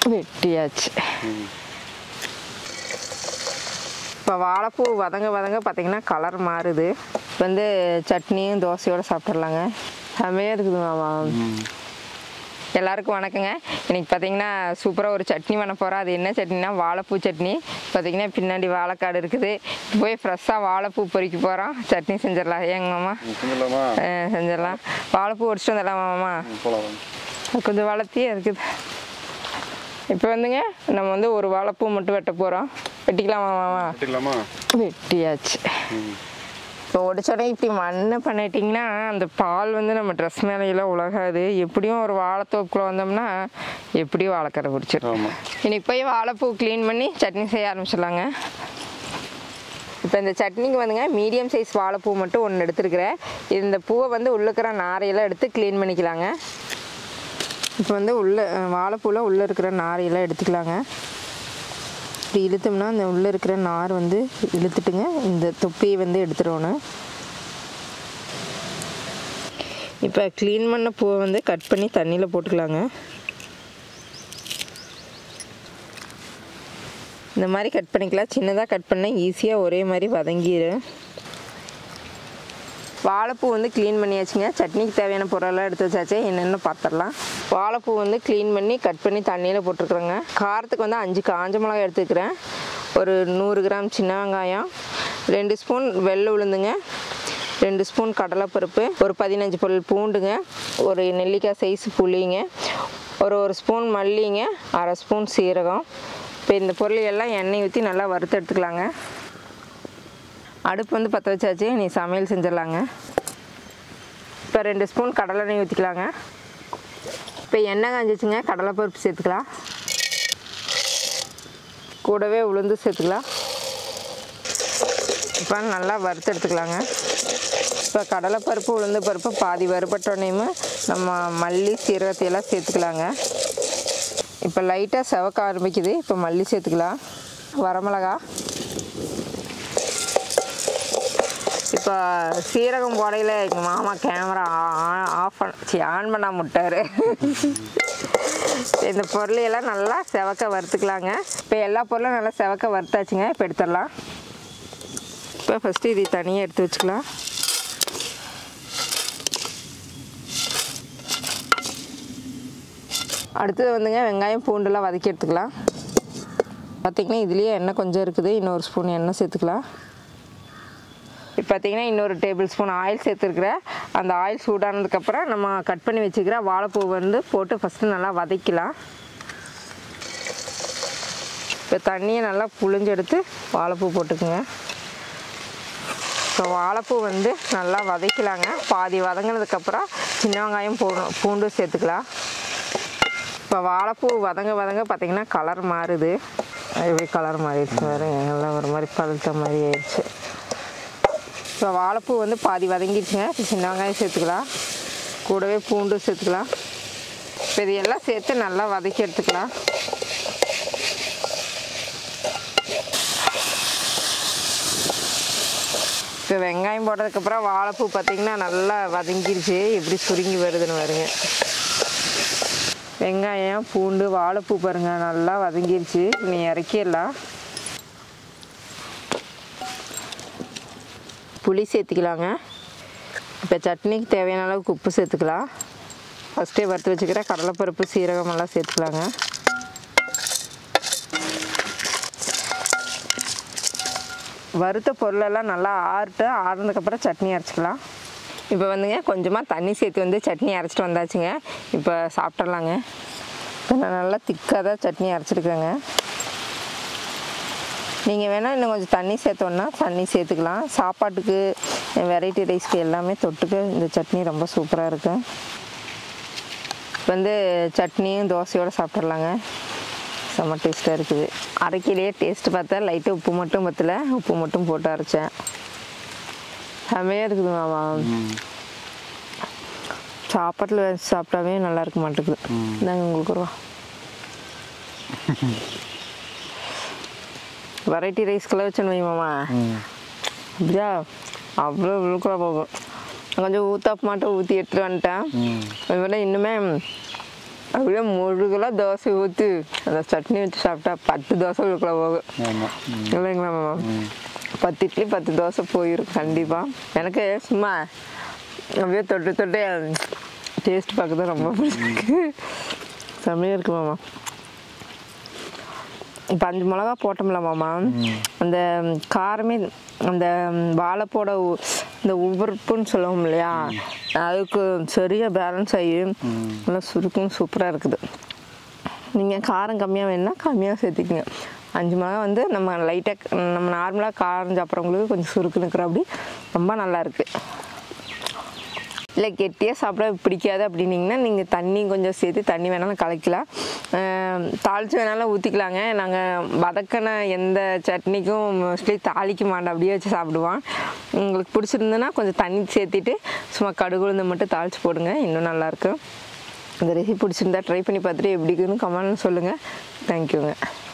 வெட்டியாச்சு இப்போ வாழைப்பூ வதங்க வதங்க பார்த்தீங்கன்னா கலர் மாறுது இப்போ வந்து சட்னியும் தோசையோட சாப்பிட்றலாங்க செமையாக இருக்குது மாமா எல்லாருக்கும் வணக்கங்க இன்னைக்கு பார்த்தீங்கன்னா சூப்பராக ஒரு சட்னி பண்ண போகிறோம் அது என்ன சட்னினா வாழைப்பூ சட்னி பார்த்தீங்கன்னா பின்னாடி வாழைக்காடு இருக்குது இப்போ போய் ஃப்ரெஷ்ஷாக வாழைப்பூ பொறிக்க போகிறோம் சட்னி செஞ்சிடலாம் ஏங்க மாமா செஞ்சிடலாமா அஹ் செஞ்சிடலாம் வாழைப்பூ ஒடிச்சிட்டு வந்துடலாம் மாமா போகலாம் அது கொஞ்சம் வளர்த்தியே இருக்குது இப்போ வந்துங்க நம்ம வந்து ஒரு வாழைப்பூ மட்டும் வெட்ட போகிறோம் வெட்டிக்கலாமா மாமா கட்டிக்கலாமா வெட்டியாச்சு இப்போ உடச்சோடனே இப்படி மண்ணை பண்ணிட்டிங்கன்னா அந்த பால் வந்து நம்ம ட்ரெஸ் மேலையெல்லாம் உலகாது எப்படியும் ஒரு வாழைத்தோப்புக்குள்ள வந்தோம்னா எப்படியும் வாழைக்கரை பிடிச்சிடும் ஆமாம் இன்னைக்கு போய் வாழைப்பூ க்ளீன் பண்ணி சட்னி செய்ய ஆரம்பிச்சிடலாங்க இப்போ இந்த சட்னிக்கு வந்துங்க மீடியம் சைஸ் வாழைப்பூ மட்டும் ஒன்று எடுத்துருக்கிறேன் இந்த பூவை வந்து உள்ளுக்கிற நாரையெல்லாம் எடுத்து க்ளீன் பண்ணிக்கலாங்க இப்போ வந்து உள்ள அஹ், வாழைப்பூவில் உள்ளே இருக்கிற நாரையெல்லாம் எடுத்துக்கலாங்க இப்படி இழுத்தோம்னா அந்த உள்ளே இருக்கிற நார் வந்து இழுத்துட்டுங்க இந்த தொப்பியை வந்து எடுத்துடணும் இப்போ க்ளீன் பண்ண பூவை வந்து கட் பண்ணி தண்ணியில் போட்டுக்கலாங்க இந்த மாதிரி கட் பண்ணிக்கலாம் சின்னதாக கட் பண்ணால் ஈஸியாக ஒரே மாதிரி வதங்கிடும் வாழைப்பூ வந்து க்ளீன் பண்ணியாச்சுங்க சட்னிக்கு தேவையான பொருளெல்லாம் எடுத்து வச்சாச்சு என்னென்னு பார்த்துடலாம் வாழைப்பூ வந்து க்ளீன் பண்ணி கட் பண்ணி தண்ணியில் போட்டிருக்குறேங்க காரத்துக்கு வந்து அஞ்சு காஞ்ச மிளகாய் எடுத்துக்கிறேன் ஒரு நூறு கிராம் சின்ன வெங்காயம் ரெண்டு ஸ்பூன் வெள்ளை உளுந்துங்க ரெண்டு ஸ்பூன் கடலைப்பருப்பு ஒரு பதினஞ்சு பல் பூண்டுங்க ஒரு நெல்லிக்காய் சைஸ் புளிங்க ஒரு ஒரு ஸ்பூன் மல்லிங்க அரை ஸ்பூன் சீரகம் இப்போ இந்த பொருள் எல்லாம் எண்ணெய் ஊற்றி நல்லா வறுத்து எடுத்துக்கலாங்க அடுப்பு வந்து பற்ற வச்சாச்சு நீ சமையல் செஞ்சிடலாங்க இப்போ ரெண்டு ஸ்பூன் கடலெண்ணெய் ஊற்றிக்கலாங்க இப்போ எண்ணெய் காஞ்சிச்சுங்க கடலைப்பருப்பு சேர்த்துக்கலாம் கூடவே உளுந்து சேர்த்துக்கலாம் இப்போ நல்லா வறுத்து எடுத்துக்கலாங்க இப்போ கடலைப்பருப்பு உளுந்து பருப்பு பாதி வறுபட்டோன்னையுமே நம்ம மல்லி சீரகத்தையெல்லாம் சேர்த்துக்கலாங்க இப்போ லைட்டாக செவக்க ஆரம்பிக்குது இப்போ மல்லி சேர்த்துக்கலாம் வரமிளகா இப்போ சீரகம் போடையில் எங்கள் மாமா கேமரா ஆஃப் பண்ண சி ஆன் பண்ண முட்டார் இந்த பொருளையெல்லாம் நல்லா செவக்க வறுத்துக்கலாங்க இப்போ எல்லா பொருளும் நல்லா செவக்க வறுத்தாச்சுங்க இப்போ எடுத்துடலாம் இப்போ ஃபஸ்ட்டு இது தனியாக எடுத்து வச்சுக்கலாம் அடுத்தது வந்துங்க வெங்காயம் பூண்டுலாம் வதக்கி எடுத்துக்கலாம் பார்த்திங்கன்னா இதுலேயே எண்ணெய் கொஞ்சம் இருக்குது இன்னொரு ஸ்பூன் எண்ணெய் சேர்த்துக்கலாம் இப்போ பார்த்தீங்கன்னா இன்னொரு டேபிள் ஸ்பூன் ஆயில் சேர்த்துருக்குறேன் அந்த ஆயில் சூடானதுக்கப்புறம் நம்ம கட் பண்ணி வச்சுக்கிற வாழைப்பூ வந்து போட்டு ஃபஸ்ட்டு நல்லா வதக்கலாம் இப்போ தண்ணியை நல்லா புழிஞ்சு எடுத்து வாழைப்பூ போட்டுக்குங்க இப்போ வாழைப்பூ வந்து நல்லா வதக்கலாங்க பாதி வதங்கினதுக்கப்புறம் சின்ன வெங்காயம் போடணும் பூண்டு சேர்த்துக்கலாம் இப்போ வாழைப்பூ வதங்க வதங்க பார்த்தீங்கன்னா கலர் மாறுது எப்படி கலர் மாறிடுச்சு வேறு எல்லாம் ஒரு மாதிரி பழுத்த மாதிரி ஆயிடுச்சு இப்போ வாழைப்பூ வந்து பாதி வதங்கிடுச்சுங்க இப்போ சின்ன வெங்காயம் சேர்த்துக்கலாம் கூடவே பூண்டு சேர்த்துக்கலாம் இப்போ இது எல்லாம் சேர்த்து நல்லா வதக்கி எடுத்துக்கலாம் இப்போ வெங்காயம் போட்டதுக்கப்புறம் வாழைப்பூ பார்த்தீங்கன்னா நல்லா வதங்கிருச்சு எப்படி சுருங்கி வருதுன்னு வருங்க வெங்காயம் பூண்டு வாழைப்பூ பாருங்க நல்லா வதங்கிருச்சு நீ இறக்கிடலாம் புளி சேர்த்துக்கலாங்க இப்போ சட்னிக்கு தேவையான அளவுக்கு உப்பு சேர்த்துக்கலாம் ஃபஸ்ட்டே வறுத்து வச்சுக்கிற கடலைப்பருப்பு சீரகம் எல்லாம் சேர்த்துக்கலாங்க வறுத்த பொருளெல்லாம் நல்லா ஆறுட்டு ஆறுனதுக்கப்புறம் சட்னி அரைச்சிக்கலாம் இப்போ வந்துங்க கொஞ்சமாக தண்ணி சேர்த்து வந்து சட்னி அரைச்சிட்டு வந்தாச்சுங்க இப்போ சாப்பிட்றலாங்க இப்போ நான் நல்லா திக்காக தான் சட்னி அரைச்சிருக்கேங்க நீங்கள் வேணால் இன்னும் கொஞ்சம் தண்ணி சேர்த்தோன்னா தண்ணி சேர்த்துக்கலாம் சாப்பாட்டுக்கு வெரைட்டி ரைஸ்க்கு எல்லாமே தொட்டுக்க இந்த சட்னி ரொம்ப சூப்பராக இருக்கும் இப்போ வந்து சட்னியும் தோசையோடு சாப்பிட்றலாங்க செம்ம டேஸ்ட்டாக இருக்குது அரைக்கிலேயே டேஸ்ட்டு பார்த்தா லைட்டாக உப்பு மட்டும் பத்தல உப்பு மட்டும் போட்டு அரைச்சேன் செம்மையாக இருக்குது மாமா சாப்பாட்டில் வச்சு சாப்பிட்டாவே நல்லா இருக்க மாட்டேங்குது இந்தாங்க உங்களுக்கு ரூபா வெரைட்டி ரைஸ்க்கெல்லாம் வச்சுன்னு வை மாமா அப்படியா அவ்வளோ விழுக்குறா போகும் நான் கொஞ்சம் ஊத்தாப்பு மட்டும் ஊற்றி எடுத்துகிட்டு வந்துட்டேன் அது விட இன்னுமே அப்படியே முழுகலாம் தோசை ஊற்றி அந்த சட்னி வச்சு சாப்பிட்டா பத்து தோசை உள்ளுக்குள்ள போகும் ஆமாம் ம் இல்லைங்களா மாமா பத்து இட்லி பத்து தோசை போயிடும் கண்டிப்பாக எனக்கு சும்மா அப்படியே தொட்டு தொட்டு டேஸ்ட் பார்க்க தான் ரொம்ப பிடிச்சிருக்கு செம்மையாக இருக்கு மாமா இப்போ அஞ்சு மிளகா போட்டோம்ல மாமா அந்த காரமே அந்த வாழைப்போட உ- இந்த உவர்ப்புன்னு சொல்லுவோம் இல்லையா அதுக்கு சரியாக பேலன்ஸ் ஆகி நல்லா சுருக்கும் சூப்பராக இருக்குது நீங்கள் காரம் கம்மியாக வேணும்னா கம்மியாக சேர்த்திக்கங்க அஞ்சு மிளகா வந்து நம்ம லைட்டாக நம்ம நார்மலாக காரம் சாப்பிட்றவங்களுக்கு கொஞ்சம் சுருக்கு நிற்கிற அப்படி ரொம்ப நல்லா இருக்குது இல்லை கெட்டியாக சாப்பிட பிடிக்காது அப்படின்னீங்கன்னா நீங்கள் தண்ணி கொஞ்சம் சேர்த்து தண்ணி வேணாலும் கலக்கலாம் அஹ் தாளிச்சு வேணாலும் ஊற்றிக்கலாங்க நாங்கள் வதக்கின எந்த சட்னிக்கும் மோஸ்ட்லி தாளிக்க மாட்டோம் அப்படியே வச்சு சாப்பிடுவோம் உங்களுக்கு பிடிச்சிருந்துன்னா கொஞ்சம் தண்ணி சேர்த்திட்டு சும்மா கடுகு உளுந்து மட்டும் தாளிச்சு போடுங்க இன்னும் நல்லாயிருக்கும் இந்த ரெசிபி பிடிச்சிருந்தா ட்ரை பண்ணி பார்த்துட்டு எப்படி இருக்குன்னு கமெண்ட்னு சொல்லுங்கள் தேங்க்யூங்க